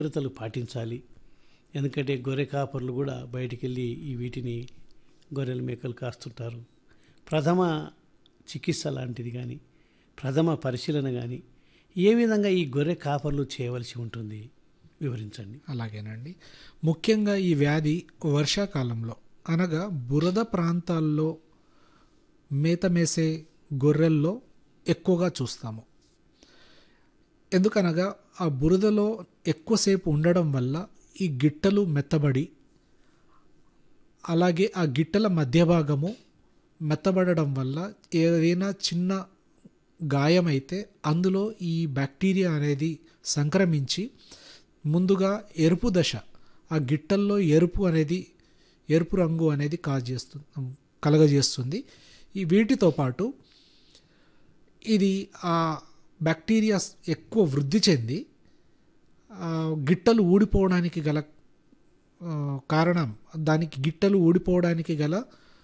జాగ్రత్తలు పాటించాలి ఎందుకంటే గొర్రె కాపర్లు కూడా బయటికి వెళ్ళి ఈ వీటిని గొర్రెల మేకలు కాస్తుంటారు ప్రథమ చికిత్స లాంటిది కానీ ప్రథమ పరిశీలన కానీ ఏ విధంగా ఈ గొర్రె కాపర్లు చేయవలసి ఉంటుంది వివరించండి అలాగేనండి ముఖ్యంగా ఈ వ్యాధి వర్షాకాలంలో అనగా బురద ప్రాంతాల్లో మేత మేసే గొర్రెల్లో ఎక్కువగా చూస్తాము ఎందుకనగా ఆ బురదలో ఎక్కువసేపు ఉండడం వల్ల ఈ గిట్టలు మెత్తబడి అలాగే ఆ గిట్టల మధ్య భాగము మెత్తబడడం వల్ల ఏదైనా చిన్న గాయమైతే అందులో ఈ బ్యాక్టీరియా అనేది సంక్రమించి ముందుగా ఎరుపు దశ ఆ గిట్టల్లో ఎరుపు అనేది ఎరుపు రంగు అనేది కాజేస్తుంది కలగజేస్తుంది ఈ వీటితో పాటు ఇది ఆ బ్యాక్టీరియా ఎక్కువ వృద్ధి చెంది ఆ, గిట్టలు ఊడిపోవడానికి గల ఆ, కారణం దానికి గిట్టలు ఊడిపోవడానికి గల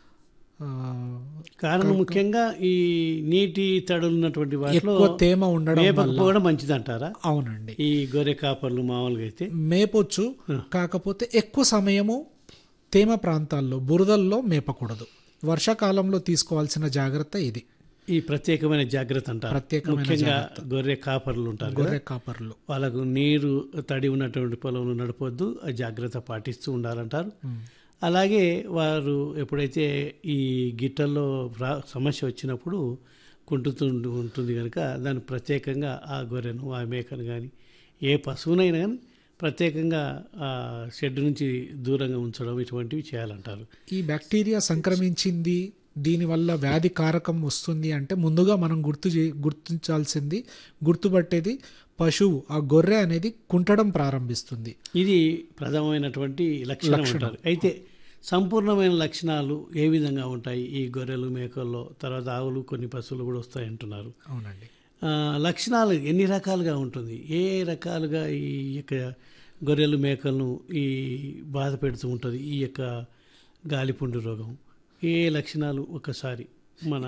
ఆ, కారణం ముఖ్యంగా ఈ నీటి తడులు ఉన్నటువంటి వాటిలో ఎక్కువ తేమ ఉండడం వల్ల మేపకపోవడం మంచిది అంటారా అవునండి ఈ గొర్రె కాపర్లు మామూలుగా అయితే మేపొచ్చు కాకపోతే ఎక్కువ సమయము తేమ ప్రాంతాల్లో బురదల్లో మేపకూడదు వర్షాకాలంలో తీసుకోవాల్సిన జాగ్రత్త ఇది ఈ ప్రత్యేకమైన జాగ్రత్త అంటారు ప్రత్యేకమైన ముఖ్యంగా గొర్రె కాపర్లు ఉంటారు కదా, గొర్రె కాపర్లు వాళ్ళకు నీరు తడి ఉన్నటువంటి పొలంలో నడపొద్దు ఆ జాగ్రత్త పాటిస్తూ ఉండాలంటారు అలాగే వారు ఎప్పుడైతే ఈ గిట్టల్లో రా- సమస్య వచ్చినప్పుడు కుంటుతూ ఉంటుంది కనుక దాన్ని ప్రత్యేకంగా ఆ గొర్రెను ఆ మేకను కానీ ఏ పశువునైనా కానీ ప్రత్యేకంగా ఆ షెడ్ నుంచి దూరంగా ఉంచడం ఇటువంటివి చేయాలంటారు ఈ బ్యాక్టీరియా సంక్రమించింది దీనివల్ల వ్యాధి కారకం వస్తుంది అంటే ముందుగా మనం గుర్తు చే గుర్తించాల్సింది గుర్తుపట్టేది పశువు ఆ గొర్రె అనేది కుంటడం ప్రారంభిస్తుంది ఇది ప్రథమమైనటువంటి లక్షణం అంటారు అయితే సంపూర్ణమైన లక్షణాలు ఏ విధంగా ఉంటాయి ఈ గొర్రెలు మేకల్లో తర్వాత ఆవులు కొన్ని పశువులు కూడా వస్తాయి అంటున్నారు అవునండి ఆ, లక్షణాలు ఎన్ని రకాలుగా ఉంటుంది ఏ రకాలుగా ఈ యొక్క గొర్రెలు మేకలను ఈ బాధ పెడుతూ ఉంటుంది ఈ యొక్క గాలిపుండు రోగం ఏ లక్షణాలు ఒకసారి మన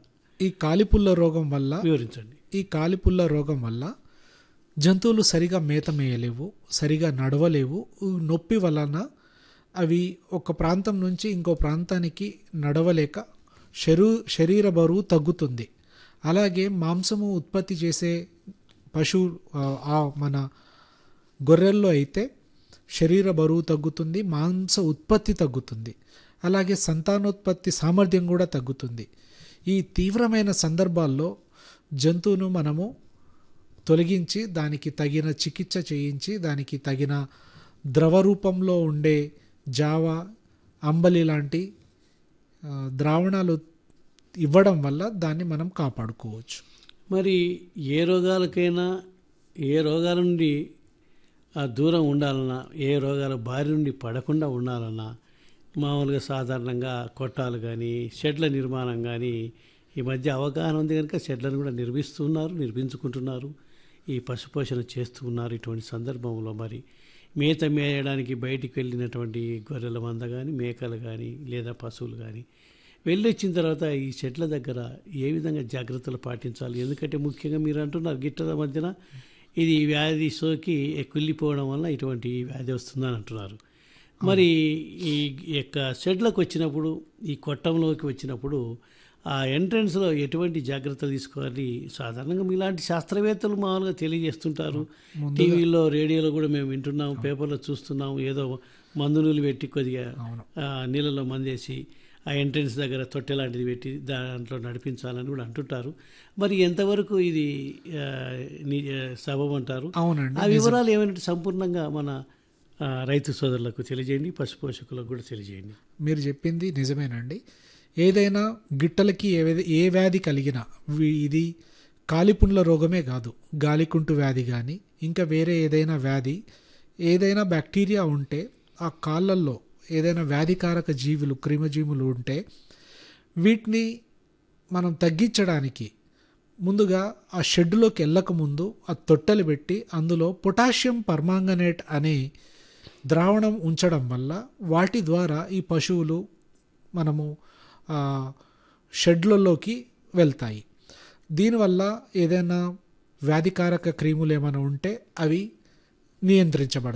ఈ కాలిపుల్ల రోగం వల్ల వివరించండి ఈ కాలిపుల్ల రోగం వల్ల జంతువులు సరిగా మేత మేయలేవు సరిగా నడవలేవు ఈ నొప్పి వలన అవి ఒక ప్రాంతం నుంచి ఇంకో ప్రాంతానికి నడవలేక శరు శరీర బరువు తగ్గుతుంది అలాగే మాంసము ఉత్పత్తి చేసే పశువు ఆ, ఆ మన గొర్రెల్లో అయితే శరీర బరువు తగ్గుతుంది మాంస ఉత్పత్తి తగ్గుతుంది అలాగే సంతానోత్పత్తి సామర్థ్యం కూడా తగ్గుతుంది ఈ తీవ్రమైన సందర్భాల్లో జంతువును మనము తొలగించి దానికి తగిన చికిత్స చేయించి దానికి తగిన ద్రవ రూపంలో ఉండే జావ అంబలి లాంటి ఆ, ద్రావణాలు ఇవ్వడం వల్ల దాన్ని మనం కాపాడుకోవచ్చు మరి ఏ రోగాలకైనా ఏ రోగాల నుండి ఆ దూరం ఉండాలన్నా ఏ రోగాల బారి నుండి పడకుండా ఉండాలన్నా మామూలుగా సాధారణంగా కొట్టాలు కానీ షెడ్ల నిర్మాణం కానీ ఈ మధ్య అవగాహన ఉంది కనుక షెడ్లను కూడా నిర్మిస్తున్నారు నిర్మించుకుంటున్నారు ఈ పశుపోషణ చేస్తూ ఉన్నారు ఇటువంటి సందర్భంలో మరి మేత మేయడానికి బయటికి వెళ్ళినటువంటి గొర్రెల మంద కానీ మేకలు కానీ లేదా పశువులు కానీ వెళ్ళి వచ్చిన తర్వాత ఈ చెట్ల దగ్గర ఏ విధంగా జాగ్రత్తలు పాటించాలి ఎందుకంటే ముఖ్యంగా మీరు అంటున్నారు గిట్టల మధ్యన ఇది వ్యాధి సోకి కుళ్ళిపోవడం వల్ల ఇటువంటి వ్యాధి వస్తుందని అంటున్నారు మరి ఈ యొక్క షెడ్లకు వచ్చినప్పుడు ఈ కొట్టంలోకి వచ్చినప్పుడు ఆ ఎంట్రన్స్లో ఎటువంటి జాగ్రత్తలు తీసుకోవాలి సాధారణంగా మీలాంటి శాస్త్రవేత్తలు మామూలుగా తెలియజేస్తుంటారు టీవీలో రేడియోలో కూడా మేము వింటున్నాం పేపర్లో చూస్తున్నాం ఏదో మందు నూలు పెట్టి కొద్దిగా ఆ, నీళ్ళలో మందేసి ఆ ఎంట్రన్స్ దగ్గర తొట్టె లాంటిది పెట్టి దాంట్లో నడిపించాలని కూడా అంటుంటారు మరి ఎంతవరకు ఇది ఆ, ని- ఆ, సబబు అంటారు అవునండి ఆ వివరాలు ఏమైనా సంపూర్ణంగా మన ఆ, రైతు సోదరులకు తెలియజేయండి పశుపోషకులకు కూడా తెలియజేయండి మీరు చెప్పింది నిజమేనండి ఏదైనా గిట్టలకి ఏ వ్యాధి- ఏ వ్యాధి కలిగినా వి- ఇది కాలిపుండ్ల రోగమే కాదు గాలికుంటు వ్యాధి కానీ ఇంకా వేరే ఏదైనా వ్యాధి ఏదైనా బ్యాక్టీరియా ఉంటే ఆ కాళ్ళల్లో ఏదైనా వ్యాధికారక జీవులు క్రిమజీవులు ఉంటే వీటిని మనం తగ్గించడానికి ముందుగా ఆ షెడ్లోకి వెళ్ళక ముందు ఆ తొట్టెలు పెట్టి అందులో పొటాషియం పర్మాంగనేట్ అనే ద్రావణం ఉంచడం వల్ల వాటి ద్వారా ఈ పశువులు మనము ఆ, షెడ్లలోకి వెళ్తాయి దీనివల్ల ఏదైనా వ్యాధికారక క్రిములు ఏమైనా ఉంటే అవి నియంత్రించబడతాయి